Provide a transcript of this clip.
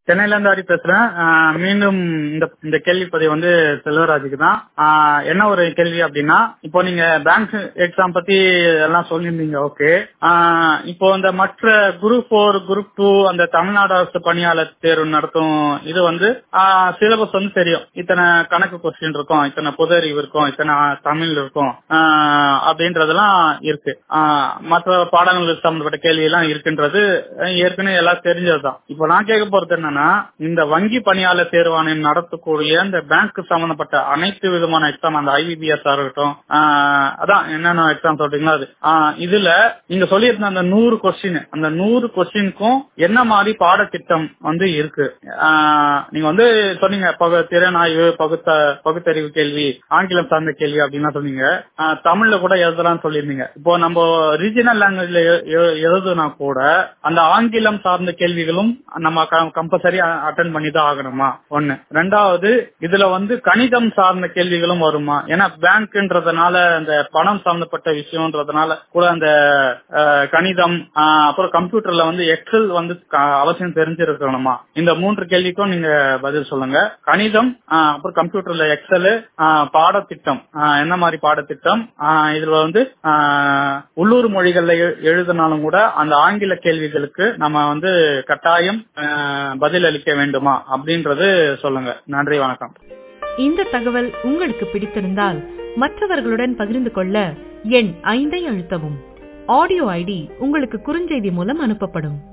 சென்னையில இருந்து ஹரி பேசுறேன் ஆஹ் மீண்டும் இந்த இந்த கேள்வி பதிவு வந்து செல்வராஜுக்கு தான் ஆஹ் என்ன ஒரு கேள்வி அப்படின்னா இப்போ நீங்க பேங்க் எக்ஸாம் பத்தி எல்லாம் சொல்லியிருந்தீங்க ஓகே இப்போ இந்த மற்ற குரூப் ஃபோர் குரூப் டூ அந்த தமிழ்நாடு அரசு பணியாளர் தேர்வு நடத்தும் இது வந்து சிலபஸ் வந்து தெரியும் இத்தனை கணக்கு கொஸ்டின் இருக்கும் இத்தனை பொது அறிவு இருக்கும் இத்தனை தமிழ் இருக்கும் ஆஹ் அப்படின்றதெல்லாம் இருக்கு ஆஹ் மற்ற பாடங்களுக்கு சம்பந்தப்பட்ட கேள்வி எல்லாம் இருக்குன்றது ஏற்கனவே எல்லாம் தெரிஞ்சதுதான் இப்போ நான் கேட்க போறது என்னன்னா இந்த வங்கி பணியாளர் தேர்வாணையம் நடத்தக்கூடிய இந்த பேங்க் சம்பந்தப்பட்ட அனைத்து விதமான எக்ஸாம் அந்த ஐபிபிஎஸ் இருக்கட்டும் ஆஹ் அதான் என்னென்ன எக்ஸாம் சொல்றீங்களோ அது ஆஹ் இதுல நீங்க சொல்லியிருந்த அந்த நூறு கொஸ்டின் அந்த நூறு கொஸ்டினுக்கும் என்ன மாதிரி பாடத்திட்டம் வந்து இருக்கு ஆஹ் நீங்க வந்து சொன்னீங்க பகு திறனாய்வு பகுத்த பகுத்தறிவு கேள்வி ஆங்கிலம் சார்ந்த கேள்வி அப்படின்னா சொன்னீங்க ஆஹ் தமிழ்ல கூட எழுதலாம்னு சொல்லியிருந்தீங்க இப்போ நம்ம ரீஜனல் லாங்குவேஜ்ல எழுதுனா கூட அந்த ஆங்கிலம் சார்ந்த கேள்விகளும் நம்ம கம்பல்சரி அட்டன் பண்ணி தான் ஆகணுமா ஒண்ணு ரெண்டாவது இதுல வந்து கணிதம் சார்ந்த கேள்விகளும் வருமா ஏன்னா பேங்க்ன்றதுனால அந்த பணம் சம்பந்தப்பட்ட விஷயம்ன்றதுனால கூட அந்த கணிதம் அப்புறம் கம்ப்யூட்டர்ல வந்து எக்ஸல் வந்து அவசியம் தெரிஞ்சிருக்கணுமா இந்த மூன்று கேள்விக்கும் நீங்க பதில் சொல்லுங்க கணிதம் அப்புறம் கம்ப்யூட்டர்ல எக்ஸல் பாடத்திட்டம் என்ன மாதிரி பாடத்திட்டம் இதுல வந்து உள்ளூர் மொழிகள்ல எழுதினாலும் கூட அந்த ஆங்கில கேள்விகளுக்கு நம்ம வந்து கட்டாயம் பதில் அளிக்க வேண்டுமா அப்படின்றது சொல்லுங்க நன்றி வணக்கம் இந்த தகவல் உங்களுக்கு பிடித்திருந்தால் மற்றவர்களுடன் பகிர்ந்து கொள்ள எண் ஐந்தை அழுத்தவும் ஆடியோ ஐடி உங்களுக்கு குறுஞ்செய்தி மூலம் அனுப்பப்படும்